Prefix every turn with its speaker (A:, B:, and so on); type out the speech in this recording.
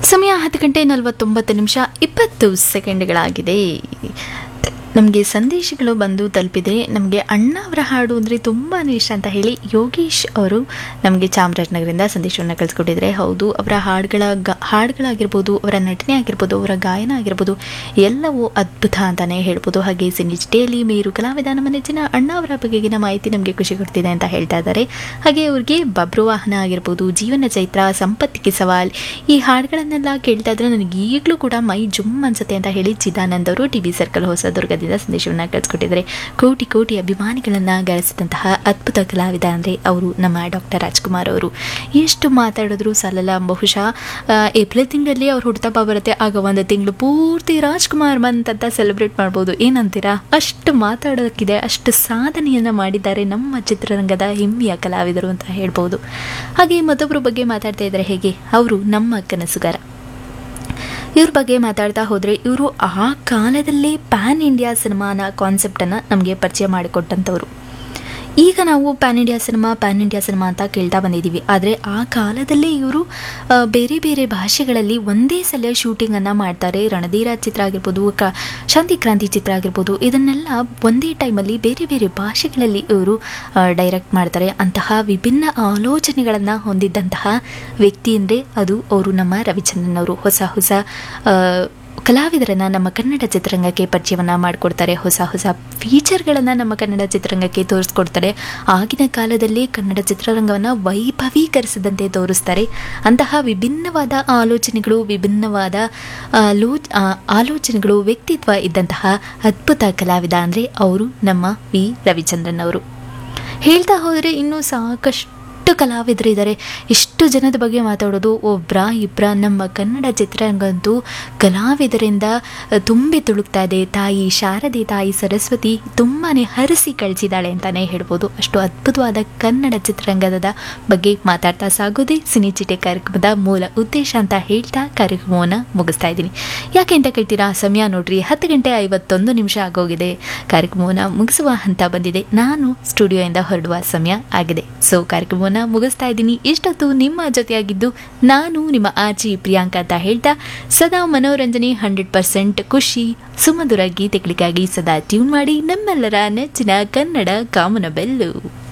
A: ಸಮಯ ಹತ್ತು ಗಂಟೆ ನಲವತ್ತೊಂಬತ್ತು ನಿಮಿಷ ಇಪ್ಪತ್ತು ಸೆಕೆಂಡ್ಗಳಾಗಿದೆ ನಮಗೆ ಸಂದೇಶಗಳು ಬಂದು ತಲುಪಿದೆ ನಮಗೆ ಅಣ್ಣ ಅವರ ಹಾಡು ಅಂದರೆ ತುಂಬಾ ಇಷ್ಟ ಅಂತ ಹೇಳಿ ಯೋಗೇಶ್ ಅವರು ನಮಗೆ ಚಾಮರಾಜನಗರದಿಂದ ಸಂದೇಶವನ್ನು ಕಳಿಸ್ಕೊಟ್ಟಿದ್ರೆ ಹೌದು ಅವರ ಹಾಡುಗಳ ಗ ಹಾಡುಗಳಾಗಿರ್ಬೋದು ಅವರ ನಟನೆ ಆಗಿರ್ಬೋದು ಅವರ ಗಾಯನ ಆಗಿರ್ಬೋದು ಎಲ್ಲವೂ ಅದ್ಭುತ ಅಂತಲೇ ಹೇಳ್ಬೋದು ಹಾಗೆ ಸಿನಿಜಿಟೆಯಲ್ಲಿ ಮೇರು ಕಲಾವಿದ ನಮ್ಮ ನೆಚ್ಚಿನ ಅಣ್ಣ ಅವರ ಬಗೆಗಿನ ಮಾಹಿತಿ ನಮಗೆ ಖುಷಿ ಕೊಡ್ತಿದೆ ಅಂತ ಹೇಳ್ತಾ ಇದ್ದಾರೆ ಹಾಗೆ ಅವ್ರಿಗೆ ಬಬ್ರುವಾಹನ ಆಗಿರ್ಬೋದು ಜೀವನ ಚೈತ್ರ ಸಂಪತ್ತಿಗೆ ಸವಾಲ್ ಈ ಹಾಡುಗಳನ್ನೆಲ್ಲ ಕೇಳ್ತಾ ಇದ್ರೆ ನನಗೆ ಈಗಲೂ ಕೂಡ ಮೈ ಜುಮ್ ಅನ್ಸುತ್ತೆ ಅಂತ ಹೇಳಿ ಚಿದಾನಂದ್ ಅವರು ಟಿ ವಿ ಸರ್ಕಲ್ ಹೊಸದುರ್ಗದಿಂದ ಸಂದೇಶವನ್ನು ಕಳಿಸ್ಕೊಟ್ಟಿದ್ದಾರೆ ಕೋಟಿ ಕೋಟಿ ಅಭಿಮಾನಿಗಳನ್ನು ಗಳಿಸಿದಂತಹ ಅದ್ಭುತ ಕಲಾವಿದ ಅಂದರೆ ಅವರು ನಮ್ಮ ಡಾಕ್ಟರ್ ರಾಜ್ಕುಮಾರ್ ಅವರು ಎಷ್ಟು ಮಾತಾಡಿದ್ರು ಸಾಲಲ್ಲ ಬಹುಶಃ ಆ, ಏಪ್ರಿಲ್ ತಿಂಗಳಲ್ಲಿ ಅವ್ರು ಹುಟ್ಟುಹಬ್ಬ ಬರುತ್ತೆ ಆಗ ಒಂದು ತಿಂಗಳು ಪೂರ್ತಿ ರಾಜ್ಕುಮಾರ್ ಮಂತ್ ಅಂತ ಸೆಲೆಬ್ರೇಟ್ ಮಾಡ್ಬೋದು ಏನಂತೀರಾ ಅಷ್ಟು ಮಾತಾಡೋದಕ್ಕಿದೆ ಅಷ್ಟು ಸಾಧನೆಯನ್ನು ಮಾಡಿದ್ದಾರೆ ನಮ್ಮ ಚಿತ್ರರಂಗದ ಹೆಮ್ಮೆಯ ಕಲಾವಿದರು ಅಂತ ಹೇಳ್ಬೋದು ಹಾಗೆ ಮತ್ತೊಬ್ಬರ ಬಗ್ಗೆ ಮಾತಾಡ್ತಾ ಇದ್ದಾರೆ ಹೇಗೆ ಅವರು ನಮ್ಮ ಕನಸುಗಾರ ಇವ್ರ ಬಗ್ಗೆ ಮಾತಾಡ್ತಾ ಹೋದರೆ ಇವರು ಆ ಕಾಲದಲ್ಲೇ ಪ್ಯಾನ್ ಇಂಡಿಯಾ ಸಿನಿಮಾನ ಕಾನ್ಸೆಪ್ಟನ್ನು ನಮಗೆ ಪರಿಚಯ ಮಾಡಿಕೊಟ್ಟಂಥವ್ರು ಈಗ ನಾವು pan India cinema pan India cinema ಅಂತ ಕೇಳ್ತಾ ಬಂದಿದ್ದೀವಿ ಆದರೆ ಆ ಕಾಲದಲ್ಲೇ ಇವರು ಆ, ಬೇರೆ ಬೇರೆ ಭಾಷೆಗಳಲ್ಲಿ ಒಂದೇ ಸಲ ಶೂಟಿಂಗನ್ನು ಮಾಡ್ತಾರೆ ರಣಧೀರ ಚಿತ್ರ ಆಗಿರ್ಬೋದು ಕ ಶಾಂತಿ ಕ್ರಾಂತಿ ಚಿತ್ರ ಆಗಿರ್ಬೋದು ಇದನ್ನೆಲ್ಲ ಒಂದೇ ಟೈಮಲ್ಲಿ ಬೇರೆ ಬೇರೆ ಭಾಷೆಗಳಲ್ಲಿ ಇವರು ಡೈರೆಕ್ಟ್ ಮಾಡ್ತಾರೆ ಅಂತಹ ವಿಭಿನ್ನ ಆಲೋಚನೆಗಳನ್ನು ಹೊಂದಿದ್ದಂತಹ ವ್ಯಕ್ತಿ ಅಂದರೆ ಅದು ಅವರು ನಮ್ಮ ರವಿಚಂದ್ರನ್ ಅವರು ಹೊಸ ಹೊಸ ಆ, ಕಲಾವಿದರನ್ನ ನಮ್ಮ ಕನ್ನಡ ಚಿತ್ರರಂಗಕ್ಕೆ ಪರಿಚಯವನ್ನ ಮಾಡಿಕೊಡ್ತಾರೆ ಹೊಸ ಹೊಸ ಫೀಚರ್ಗಳನ್ನು ನಮ್ಮ ಕನ್ನಡ ಚಿತ್ರರಂಗಕ್ಕೆ ತೋರಿಸ್ಕೊಡ್ತಾರೆ ಆಗಿನ ಕಾಲದಲ್ಲಿ ಕನ್ನಡ ಚಿತ್ರರಂಗವನ್ನು ವೈಭವೀಕರಿಸಿದಂತೆ ತೋರಿಸ್ತಾರೆ ಅಂತಹ ವಿಭಿನ್ನವಾದ ಆಲೋಚನೆಗಳು ವಿಭಿನ್ನವಾದ ಆಲೋ ಆ, ಆಲೋಚನೆಗಳು ವ್ಯಕ್ತಿತ್ವ ಇದ್ದಂತಹ ಅದ್ಭುತ ಕಲಾವಿದ ಅಂದರೆ ಅವರು ನಮ್ಮ ವಿ ರವಿಚಂದ್ರನ್ ಅವರು ಹೇಳ್ತಾ ಹೋದರೆ ಇನ್ನೂ ಸಾಕಷ್ಟು ಕಲಾವಿದರಿದ್ದಾರೆ ಎಷ್ಟು ಜನದ ಬಗ್ಗೆ ಮಾತಾಡೋದು ಒಬ್ರ ಇಬ್ಬರ ನಮ್ಮ ಕನ್ನಡ ಚಿತ್ರರಂಗಂತೂ ಕಲಾವಿದರಿಂದ ಅ, ತುಂಬಿ ತುಳುಕ್ತಾ ಇದೆ ತಾಯಿ ಶಾರದೆ ತಾಯಿ ಸರಸ್ವತಿ ತುಂಬಾ ಹರಿಸಿ ಕಳಿಸಿದ್ದಾಳೆ ಅಂತಲೇ ಹೇಳ್ಬೋದು ಅಷ್ಟು ಅದ್ಭುತವಾದ ಕನ್ನಡ ಚಿತ್ರರಂಗದ ಬಗ್ಗೆ ಮಾತಾಡ್ತಾ ಸಾಗೋದೇ ಸಿನಿಚಿಟೆ ಕಾರ್ಯಕ್ರಮದ ಮೂಲ ಉದ್ದೇಶ ಅಂತ ಹೇಳ್ತಾ ಕಾರ್ಯಕ್ರಮವನ್ನು ಮುಗಿಸ್ತಾ ಇದ್ದೀನಿ ಯಾಕೆ ಅಂತ ಕೇಳ್ತೀರಾ ಸಮಯ ನೋಡ್ರಿ ಹತ್ತು ಗಂಟೆ ಐವತ್ತೊಂದು ನಿಮಿಷ ಆಗೋಗಿದೆ ಕಾರ್ಯಕ್ರಮವನ್ನು ಮುಗಿಸುವ ಹಂತ ಬಂದಿದೆ ನಾನು ಸ್ಟುಡಿಯೋಯಿಂದ ಹೊರಡುವ ಸಮಯ ಆಗಿದೆ ಸೊ ಕಾರ್ಯಕ್ರಮವನ್ನು ಮುಗಿಸ್ತಾ ಇದ್ದೀನಿ ಇಷ್ಟೊತ್ತು ನಿಮ್ಮ ಜೊತೆಯಾಗಿದ್ದು ನಾನು ನಿಮ್ಮ ಆಚಿ ಪ್ರಿಯಾಂಕಾ ಅಂತ ಹೇಳ್ತಾ ಸದಾ ಮನೋರಂಜನೆ ಹಂಡ್ರೆಡ್ ಪರ್ಸೆಂಟ್ ಖುಷಿ ಸುಮಧುರ ಗೀತೆಗಳಿಗಾಗಿ ಸದಾ ಟ್ಯೂನ್ ಮಾಡಿ ನಮ್ಮೆಲ್ಲರ ನೆಚ್ಚಿನ ಕನ್ನಡ ಕಾಮನ ಬೆಲ್ಲು